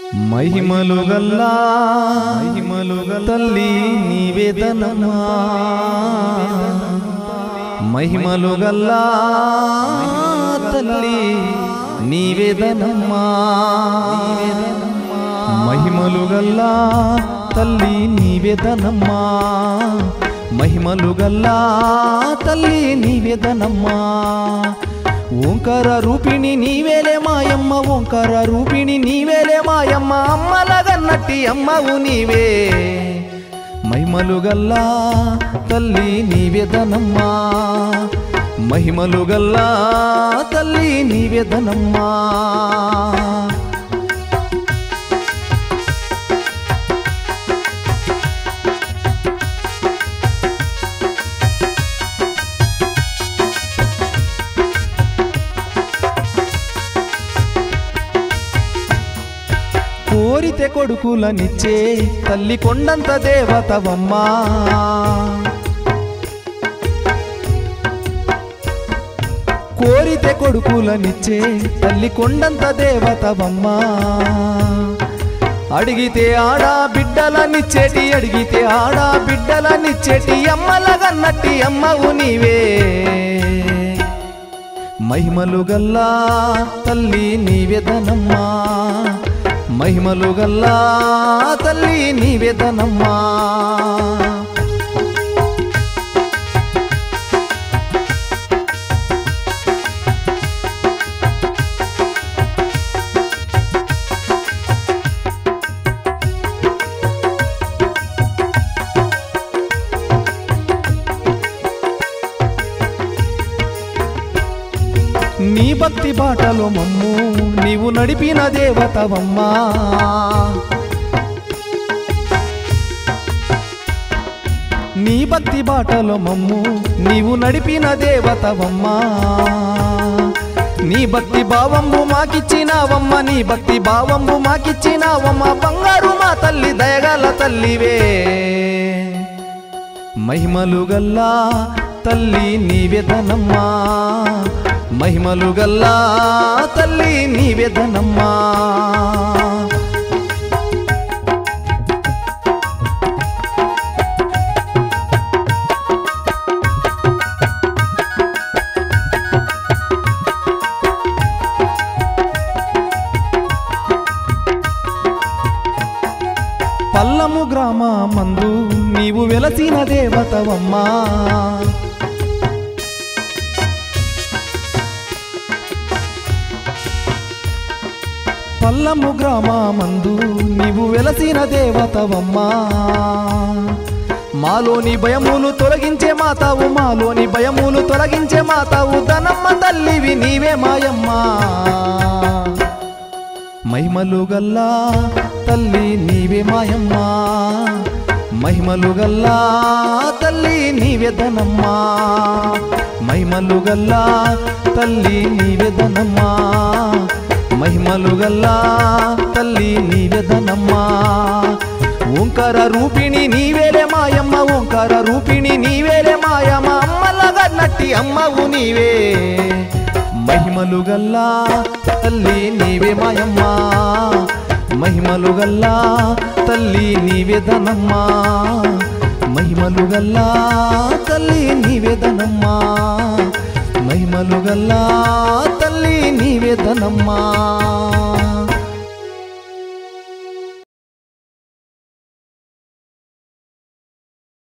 మహిమలు గల్లా మహిమలు తల్లి నివేదనమా మహిమలు గల్లా తల్లి నివేదనమ్మా మహిమలు గల్లా తల్లి నివేదనమ్మా మహిమలు గల్లా తల్లి నివేదనమ్మా ఓంకార రూపిణి నీవేలే మాయమ్మ ఓంకార రూపిణి నీవేలే మాయమ్మ అమ్మలగన్నట్టి అమ్మవు నీవే మహిమలు గల్లా తల్లి నీవేదనమ్మా మహిమలు గల్లా తల్లి నీవేదనమ్మా కోరితే కొడుకులనిచ్చే తల్లి కొండంత దేవతవమ్మా కోరితే కొడుకులనిచ్చే తల్లి కొండంత దేవతవమ్మా అడిగితే ఆడా బిడ్డలనిచ్చేటి అడిగితే ఆడా బిడ్డలనిచ్చేటి అమ్మలగన్నట్టి అమ్మవు నీవే మహిమలు గల్లా తల్లి నీవేదనమ్మా మహిమలు గల్లా తల్లి నీవేదనమ్మా నీ భక్తి బాటలో మమ్ము నీవు నడిపిన దేవతవమ్మా నీ భక్తి బాటలో మమ్ము నీవు నడిపిన దేవతవమ్మా నీ భక్తి భావంబు మాకిచ్చినావమ్మ నీ భక్తి భావంబు మాకిచ్చినావమ్మ బంగారు మా తల్లి దయగల తల్లివే మహిమలు గల్లా తల్లి నీవేదనమ్మా మహిమలు గల్లా తల్లి నీవేదనమ్మా పల్లము గ్రామమందు నీవు వెలసిన దేవతవమ్మా పల్లము గ్రామమందు నీవు వెలసిన దేవతవమ్మా మాలోని భయములు తొలగించే మాతావు మాలోని భయములు తొలగించే మాతావు ధనమ్మ తల్లివి నీవే మాయమ్మా మహిమలు గల్లా తల్లి నీవే మాయమ్మా మహిమలు గల్లా తల్లి నీవేదనమ్మా మహిమలు గల్లా తల్లి నీవేదనమ్మా మహిమలు గల్లా తల్లి నీవేదనమ్మా ఓంకార రూపిణి నీవేలే మాయమ్మ ఓంకార రూపిణి నీవేలే మాయమ్మ అమ్మలగా నట్టి అమ్మవు నీవే మహిమలు గల్లా తల్లి నీవే మాయమ్మా మహిమలు గల్లా తల్లి నీవేదనమ్మా మహిమలు గల్లా తల్లి నీవేదనమ్మా మహిమలు గల్లా తల్లి నీవేదనమ్మా